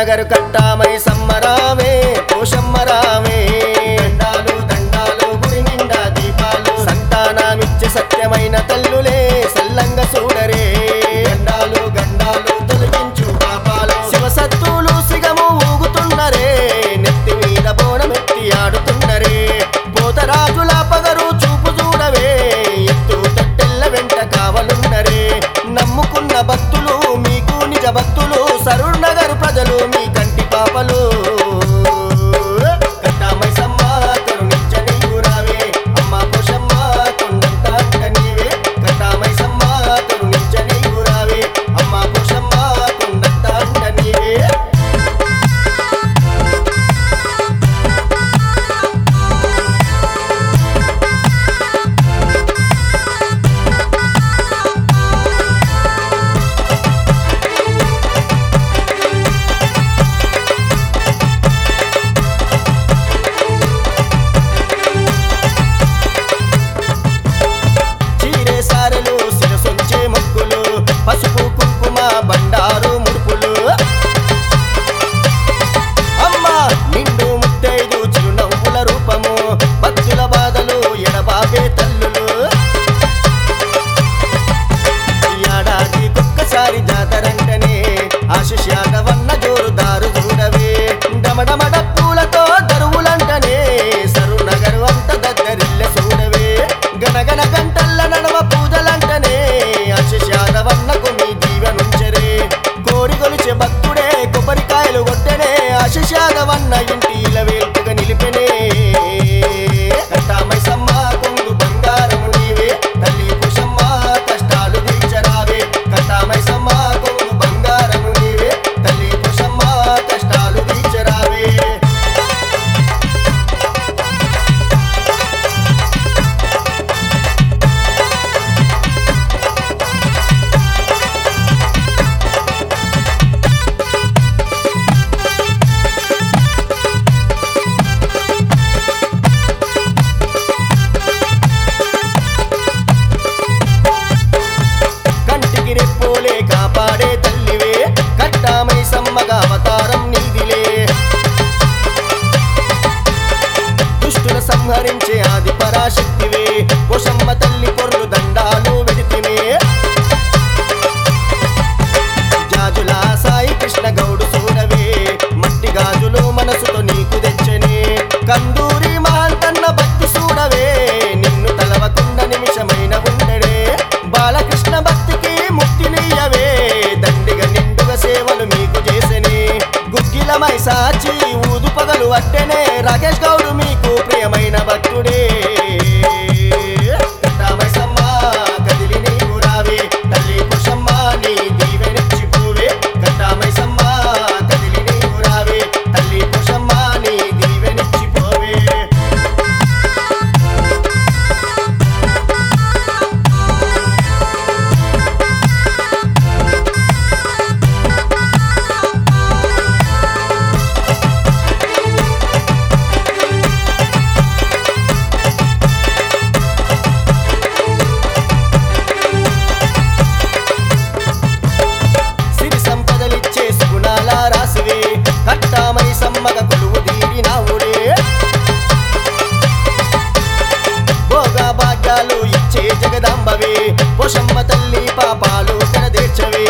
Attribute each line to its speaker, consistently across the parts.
Speaker 1: నగరు కట్టామై సమ్మరావే పోషమ్మరావే దండాలు దండాలు గుడి నిండా దీపాలు సంతానమిచ్చే సత్యమైన తల్లులే సల్లంగ చూడరే గండాలు గండాలు తొలగించు పాపాలు శివసత్తులు సిగము ఊగుతున్నరే నెత్తి మీద బోనమెత్తి ఆడుతున్నరే పోతరాజుల పగరు చూపు చూడవే ఎత్తు తట్టెల్ల వెంట కావలున్నరే నమ్ముకున్న భక్తులు మీకు నిజ భక్తులు సరూర్ నగర్ ప్రజలు మీ కంటి పాపలు కట్టామైసమ్మ కరుణించని ఊరావే అమ్మ పోషమ్మ కొండంత అంట నీవే కట్టామైసమ్మ కరుణించని ఊరావే అమ్మ పోషమ్మ కొండంత అంట నీవే చీరే సారెలు శిరసొంచే మొక్కులు పసుపు కుంకుమ బండారు ముడుపులు అమ్మ నిండు ముత్తైదు చిరునవ్వుల రూపము భక్తుల బాధలు ఎడబాబే తల్లులు ఈ ఏడాది ఒక్కసారి జాతరంటనే ఆశిష్ యాదవన్న జోరుదారు చూడవే డమడమడ పూలతో దరువులంటనే సరు నగరు అంత దగ్గరిల్లె చూడవే గనగన గంటల్ల నడవ పూజలంటనే ఆశిష్ యాదవన్నకు మీ దీవెనుంచరే కోరి కొలిచే భక్తుడే కొబ్బరికాయలు కొట్టెనే ఆశిష్ యాదవన్న ఇంటి వేల్పుగా నిలిపెనే కట్టామైసమ్మ కొంగు బంగారము నీవే తల్లి పుషమ్మ కష్టాలు తీర్చరావే కట్టామైసమ్మ కొంగు బంగారము నీవే తల్లి పుషమ్మ కష్టాలు తీర్చరావే కంటికి రెప్పోలే కాపాడే తల్లివే కట్టామై సమ్మగా అవతారం నీదిలే దుష్టుల సంహరించే ఆది పరాశక్తివే పోషమ్మ తల్లి పొర్లు దండాలు వెడితివే జాజుల సాయి కృష్ణ గౌడు చూడవే మట్టి గాజులు మనసుతో నీకు తెచ్చనే కందూరి మహంతన్న భక్తి చూడవే నిన్ను తలవకుండ నిమిషమైన ఉండడే బాలకృష్ణ భక్తికి ముక్తినియ్యవే దండిగా నిండుగా సేవలు మీకు చేసనే గుగ్గిలమై సాచి ఊదు పగలు అట్టెనే రాకేష్ గౌడు మీకు ప్రియమైన భక్తుడే కట్టామైసమ్మ కదిలి నీవు రావే తల్లి కుషమ్మ నీ దీవెనిచ్చిపోవే కట్టామైసమ్మ కదిలి నీవు రావే తల్లి కుషమ్మ నీ దీవెనిచ్చిపోవే సిరి సంపదలిచ్చే సుగుణాల రాసివే కట్టామై సమ్మగ కొలువు తీరినావుడే భోగా భాగ్యాలు ఇచ్చే జగదాంబవే పోషమ్మ తల్లి పాపాలు కనదేర్చవే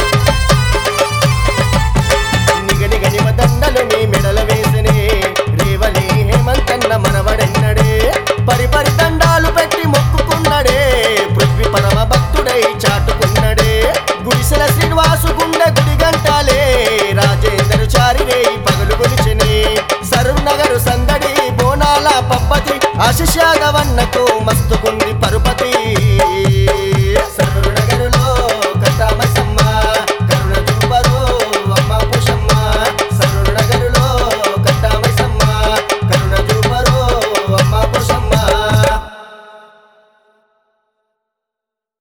Speaker 1: నిగనిగ నిమ దండలు మీ మెడల వేసనే రేవలి హేమంతన్న మనవడెన్నడే పరిపరి దండాలు పెట్టి మొక్కుకున్నడే పృథ్వీ పరమ భక్తుడై చాటుకున్నడే గుడిసెల శ్రీనివాసు గుండె గుడి గంటాలే రాజేందరు చారిరే పగలు కొలిచెనే సరుర్ నగరు సందడి బోనాల పప్పతి ఆశిషాగవన్నకు మస్తుకుంది పరుపతి